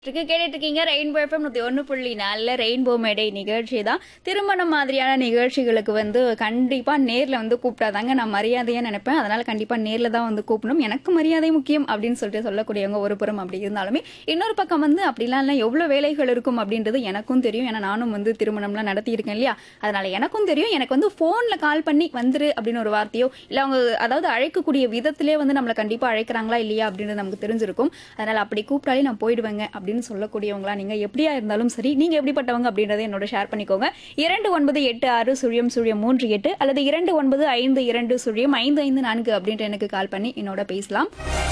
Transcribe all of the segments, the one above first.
இருக்கு கேட்டுட்டு இருக்கீங்க ரெயின்போ எஃப்எம் நூத்தி ஒன்று புள்ளி நாலில் ரெயின்போ மேடை நிகழ்ச்சி தான் திருமணம் மாதிரியான நிகழ்ச்சிகளுக்கு வந்து கண்டிப்பா நேர்ல வந்து கூப்பிட்டாதாங்க நான் மரியாதையா நினைப்பேன் அதனால கண்டிப்பா நேர்ல தான் வந்து கூப்பிடணும் எனக்கு மரியாதை முக்கியம் அப்படின்னு சொல்லிட்டு சொல்லக்கூடியவங்க ஒரு புறம் அப்படி இருந்தாலுமே இன்னொரு பக்கம் வந்து அப்படிலாம் இல்லை எவ்வளோ வேலைகள் இருக்கும் அப்படின்றது எனக்கும் தெரியும் ஏன்னா நானும் வந்து திருமணம்லாம் நடத்தியிருக்கேன் இல்லையா அதனால எனக்கும் தெரியும் எனக்கு வந்து ஃபோன்ல கால் பண்ணி வந்துரு அப்படின்னு ஒரு வார்த்தையோ இல்லை அவங்க அதாவது அழைக்கக்கூடிய விதத்திலே வந்து நம்மளை கண்டிப்பா அழைக்கிறாங்களா இல்லையா அப்படின்றது நமக்கு தெரிஞ்சிருக்கும் அதனால அப்படி கூப்பிட்டாலே நான் போயிடுவேங்க அப்படின்னு சொல்லக்கூடியவங்களா நீங்க எப்படியா இருந்தாலும் சரி நீங்க எப்படிப்பட்டவங்க அப்படின்றத என்னோட ஷேர் பண்ணிக்கோங்க இரண்டு ஒன்பது எட்டு ஆறு சுழியம் சுழியம் மூன்று எட்டு அல்லது இரண்டு ஒன்பது ஐந்து இரண்டு சுழியம் ஐந்து ஐந்து நான்கு அப்படின்ட்டு எனக்கு கால் பண்ணி என்னோட பேசலாம்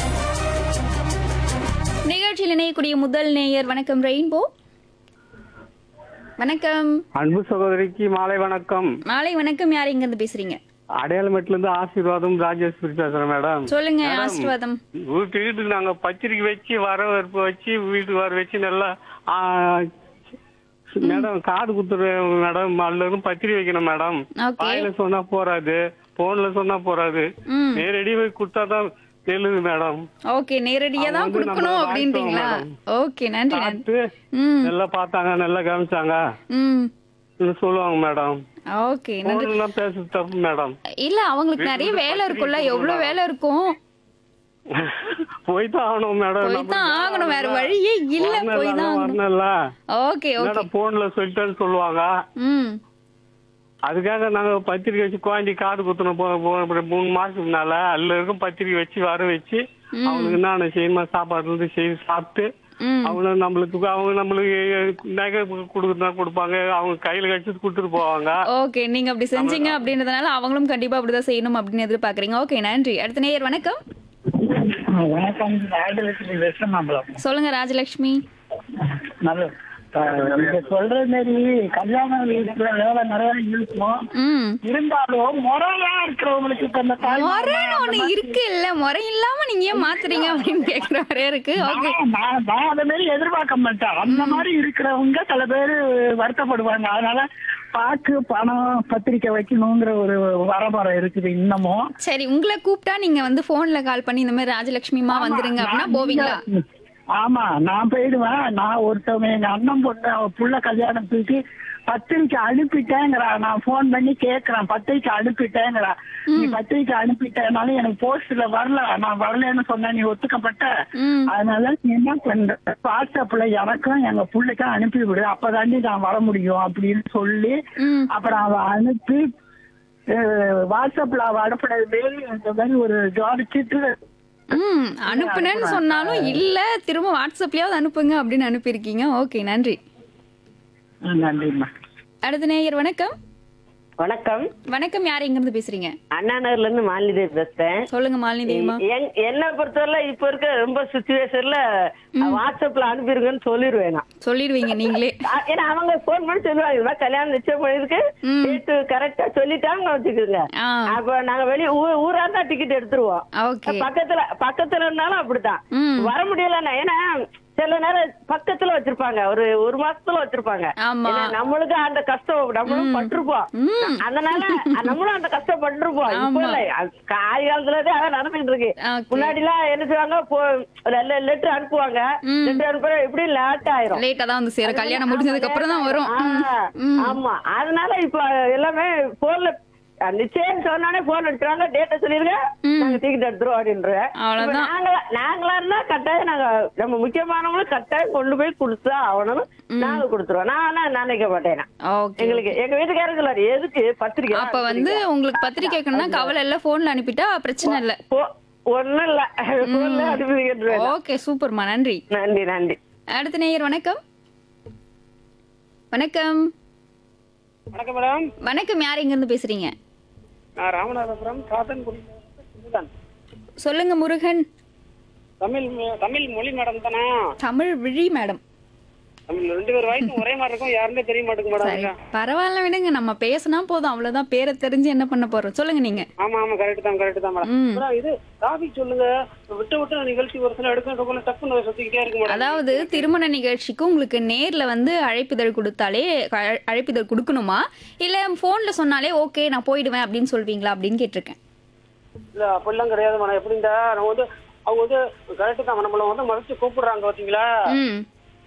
நிகழ்ச்சியில் இணையக்கூடிய முதல் நேயர் வணக்கம் ரெயின்போ வணக்கம் அன்பு சகோதரிக்கு மாலை வணக்கம் மாலை வணக்கம் யார் இங்க இருந்து பேசுறீங்க அடையாளமேட்ல இருந்து ஆசீர்வாதம் ராஜேஸ்வரி பேசுறேன் மேடம் சொல்லுங்க ஆசீர்வாதம் வீட்டு வீட்டுக்கு நாங்க பத்திரிக்கை வச்சு வரவேற்பு வச்சு வீட்டுக்கு வர வச்சு நல்லா ஆ, மேடம் காது குத்துறேன் மேடம் எல்லாரும் பத்திரிக்கை வைக்கணும் மேடம் ஓகே வாயில சொன்னா போறாது போன்ல சொன்னா போறாது ம் நேரடி போய் கொடுத்தாதான் தெலுங்கு மேடம் ஓகே நேரடியா தான் அவங்க வந்து கொடுக்கணும் நம்மள அப்படின்றீங்களா வாழ்த்துவாங்க ஓகே நன்றி நன்றி பார்த்து ம் நல்லா பார்த்தாங்க நல்லா கவனிச்சாங்க ம் ன்னு சொல்லுவாங்க மேடம் ஓகே நன்றி போன்லாம் பேசுறது தப்பு மேடம் இல்ல அவங்களுக்கு நிறைய வேலை இருக்கும்ல எவ்வளவு வேலை இருக்கும் போய் தான் ஆகணும் மேடம் போய் தான் ஆகணும் வேற வழியே இல்ல போய் தான் ஆகணும் வரணும்ல ஓகே ஓகே என்னடா போன்ல சொல்லிட்டேன்னு சொல்லுவாங்க ம் அதுக்காக நாங்க பத்திரிக்கை வச்சு குழந்தை காது குத்தணும் போ- போ- ஒரு மூணு மாசத்துக்கு முன்னால அதுல இருக்கும் பத்திரிக்கை வச்சு வர வச்சு அவனுக்கு என்னென்ன செய்யணுமா சாப்பாடு இருந்து செய்து சாப்பிட்டு ம் அவங்க நம்மளுக்கு அவங்க நம்மளுக்கு நகை கொடுக்குறதா கொடுப்பாங்க அவங்க கையில கழிச்சு கொடுத்துட்டு போவாங்க ஓகே நீங்க அப்படி செஞ்சீங்க அப்படின்றதுனால அவங்களும் கண்டிப்பா அப்படிதான் செய்யணும் அப்படின்னு எதிர்பார்க்கறீங்க ஓகே நன்றி அடுத்த நேயர் வணக்கம் வணக்கம் ராஜலட்சுமி வெஸ்டமாம்பலம் சொல்லுங்க ராஜலட்சுமி நல்ல நீங்க சொல்ற மாதிரி கல்யாண வீட்டுல வேலை நிறைய இருக்கும் ம் இருந்தாலும் முறையா இருக்கிறவங்களுக்கு இப்ப இந்த தாய் முறைன்னு ஒண்ணு இருக்கு இல்ல முறை இல்லாம நீங்க ஏன் மாத்துறீங்க அப்படின்னு கேக்குற மாதிரியே இருக்கு ஓகே நான் நான் நான் அந்த மாதிரி எதிர்பார்க்க மாட்டேன் அந்த மாதிரி இருக்கிறவங்க சில பேர் வருத்தப்படுவாங்க அதனால பாக்கு பணம் பத்திரிக்கை வைக்கணுங்கிற ஒரு வரமுறை இருக்குது இன்னமும் சரி உங்களை கூப்பிட்டா நீங்க வந்து போன்ல கால் பண்ணி இந்த மாதிரி ராஜலட்சுமிமா வந்துருங்க அப்படின்னா நான் போவீங்களா நீங்க- ஆமா நான் போயிடுவேன் நான் ஒருத்தவங்க எங்க அண்ணன் பொண்ணு அவ புள்ள கல்யாணத்துக்கு பத்திரிக்கை அனுப்பிட்டேங்கிறா நான் போன் பண்ணி கேக்குறேன் பத்திரிக்கை அனுப்பிட்டேங்கிறா நீ பத்திரிக்கை அனுப்பிட்டேனாலும் எனக்கு போஸ்ட்ல வரல நான் வரலன்னு சொன்ன நீ ஒத்துக்கப்பட்ட ம் அதனால நீ என்ன பண்ற வாட்ஸ்அப்ல எனக்கும் எங்க புள்ளைக்கும் அனுப்பி விடு அப்பதாண்டி நான் வர முடியும் அப்படின்னு சொல்லி ம் அப்புறம் அவ அனுப்பி அஹ், வாட்ஸ்அப்ல அவ அனுப்பினது மாரி இந்த மாதிரி ஒரு ஜாடி சிட்டு ம் அனுப்புனேன்னு சொன்னாலும் இல்ல திரும்ப வாட்ஸ்அப்லயாவது அனுப்புங்க அப்படின்னு அனுப்பியிருக்கீங்க ஓகே நன்றி நன்றிம்மா அடுத்த நேயர் வணக்கம் வணக்கம் வணக்கம் யார் எங்க இருந்து பேசுறீங்க அண்ணா நகர்ல இருந்து மாலிதேவி பேசுறேன் சொல்லுங்க மாலினி தேவிமா என்- என்னை பொறுத்தவரை இப்ப இருக்க ரொம்ப சுச்சுவேஷன்ல வாட்ஸ்அப்ல அனுப்பிடுங்கன்னு சொல்லிடுவேன் நான் சொல்லிடுவீங்க நீங்களே அ- ஏன்னா அவங்க போன் பண்ணி சொல்லுவாங்க இது மாதிரி கல்யாணம் நிச்சயம் பண்ணிருக்கு ம். டேட்டு கரெக்டா சொல்லிட்டாங்க வச்சுக்கோங்க ஆ அப்ப நாங்க வெளிய ஊ- ஊரா தான் டிக்கெட் எடுத்துருவோம் ஓகே பக்கத்துல பக்கத்துல இருந்தாலும் அப்படித்தான் ம் வர முடியலன்னா ஏன்னா சில நேரம் பக்கத்துல வச்சிருப்பாங்க ஒரு ஒரு மாசத்துல வச்சிருப்பாங்க ஆமா ஏன்னா நம்மளுக்கு அந்த கஷ்டம் நம்மளும் பட்டிருப்போம் ம் அதனால நம்மளும் அந்த கஷ்டப்பட்டிருப்போம் இப்ப இல்ல அது காய் காலத்துலதான் அதான் நடந்துட்டு இருக்கு ஓகே முன்னாடி எல்லாம் என்ன செய்வாங்க போ லெட்டர் அனுப்புவாங்க ம். லெட்டர் அனுப்புற எப்படி லேட் ஆயிரும் லேட்டா தான் வந்து சேரும் கல்யாணம் முடிஞ்சதுக்கு அப்புறம் தான் வரும் ம். ஆ, ம். ஆமா அதனால இப்ப எல்லாமே போன்ல நிச்சயம் சொன்னானே போன் எடுத்துறாங்க டேட்டை சொல்லிருங்க ம். நாங்க டிக்கெட் எடுத்துருவோம் அப்படின்ற அவ்வளவுதான். இப்ப நாங்களா நாங்களா இருந்தா கட்டாயம் நாங்க நம்ம முக்கியமானவங்களும் கட்டாயம் கொண்டு போய் கொடுத்தா ஆகணும் நாங்க கொடுத்துருவோம் நான் ஆனா நினைக்க மாட்டேன் நான். ஓகே எங்களுக்கு எங்க வீட்டுக்காரர் சொல்லாரு எதுக்கு பத்திரிக்கை அப்ப வந்து உங்களுக்கு பத்திரிக்கை கேட்கணும்னா கவலை இல்ல போன்ல அனுப்பிட்டா பிரச்சனை இல்ல போ- ஒண்ணும் இல்ல போன்ல அனுப்பிடுங்க ஓகே சூப்பர்மா நன்றி நன்றி நன்றி அடுத்த நேயர் வணக்கம் வணக்கம் வணக்கம் மேடம் வணக்கம் யார் எங்க இருந்து பேசுறீங்க நான் ராமநாதபுரம் சாத்தன்குடி தான் சொல்லுங்க முருகன் தமிழ் தமிழ் மொழி மேடம் தானே தமிழ் விழி மேடம் தமிழ் ரெண்டு பேர் வாய்க்கும் ஒரே மாதிரி இருக்கும் யாருமே தெரிய மாட்டேங்க சரி பரவாயில்ல விடுங்க நம்ம பேசினா போதும் அவ்வளவுதான் பேரை தெரிஞ்சு என்ன பண்ண போறோம் சொல்லுங்க நீங்க ஆமா ஆமா கரெக்ட் தான் கரெக்ட் தான் மேடம் ம் மேடம் இது டாபிக் சொல்லுங்க விட்டு விட்டு நிகழ்ச்சி ஒரு சில எடுக்க எடுக்க டக்குன்னு சுத்திக்கிட்டே இருக்கு மேடம் அதாவது திருமண நிகழ்ச்சிக்கு உங்களுக்கு நேர்ல வந்து அழைப்பிதழ் கொடுத்தாலே அழ- அழைப்பிதழ் கொடுக்கணுமா இல்ல போன்ல சொன்னாலே ஓகே நான் போயிடுவேன் அப்படின்னு சொல்வீங்களா அப்படின்னு கேட்டிருக்கேன் இல்ல அப்படிலாம் கிடையாது மேடம் எப்படின்னா நம்ம வந்து அவங்க வந்து கரெக்ட் தான் நம்மள வந்து மறைச்சு கூப்பிடுறாங்க பாத்தீங்களா ம்